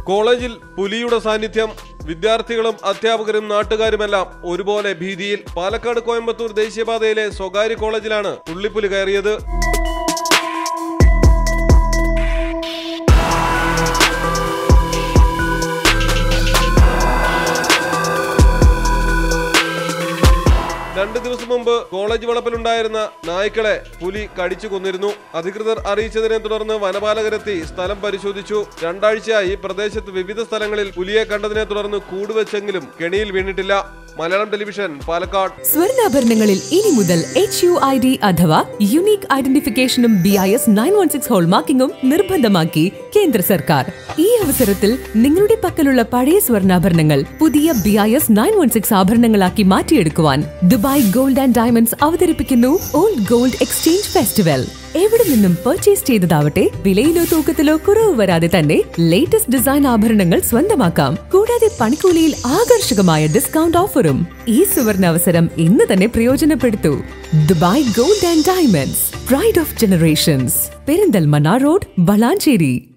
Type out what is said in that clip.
കോളേജിൽ പുലിയുടെ സാന്നിധ്യം വിദ്യാർത്ഥികളും അധ്യാപകരും നാട്ടുകാരുമെല്ലാം ഒരുപോലെ ഭീതിയിൽ പാലക്കാട് കോയമ്പത്തൂർ ദേശീയപാതയിലെ സ്വകാര്യ കോളേജിലാണ് പുള്ളിപ്പുലി കയറിയത് രണ്ട് ദിവസം മുമ്പ് കോളേജ് വളപ്പിലുണ്ടായിരുന്ന നായ്ക്കളെ പുലി കടിച്ചു കൊന്നിരുന്നു അധികൃതർ അറിയിച്ചതിനെ തുടർന്ന് വനപാലകരെത്തി സ്ഥലം പരിശോധിച്ചു രണ്ടാഴ്ചയായി പ്രദേശത്ത് വിവിധ സ്ഥലങ്ങളിൽ പുലിയെ കണ്ടതിനെ തുടർന്ന് കൂടുവെച്ചെങ്കിലും കെണിയിൽ വീണിട്ടില്ല മലയാളം ടെലിവിഷൻ പാലക്കാട് സ്വർണ്ണാഭരണങ്ങളിൽ ഇനി മുതൽ എച്ച് യു ഐ ഡി അഥവാ യുണീക് ഐഡന്റിഫിക്കേഷനും B I S nine one six ഹോൾമാർക്കിംഗും നിർബന്ധമാക്കി കേന്ദ്ര സർക്കാർ ഈ അവസരത്തിൽ നിങ്ങളുടെ പക്കലുള്ള പഴയ സ്വർണ്ണാഭരണങ്ങൾ പുതിയ B I S nine one six ആഭരണങ്ങളാക്കി മാറ്റിയെടുക്കുവാൻ ദുബായ് ഗോൾഡ് ആൻഡ് ഡയമണ്ട്സ് അവതരിപ്പിക്കുന്നു ഓൾഡ് ഗോൾഡ് എക്സ്ചേഞ്ച് ഫെസ്റ്റിവൽ എവിടെ നിന്നും പർച്ചേസ് ചെയ്തതാവട്ടെ വിലയിലോ തൂക്കത്തിലോ കുറവ് വരാതെ തന്നെ ലേറ്റസ്റ്റ് ഡിസൈൻ ആഭരണങ്ങൾ സ്വന്തമാക്കാം കൂടാതെ പണിക്കൂലിയിൽ ആകർഷകമായ ഡിസ്കൗണ്ട് ഓഫറും ഈ സുവർണ അവസരം ഇന്ന് തന്നെ പ്രയോജനപ്പെടുത്തൂ Dubai gold and diamonds pride of generations Perinthalmanna road Valanchery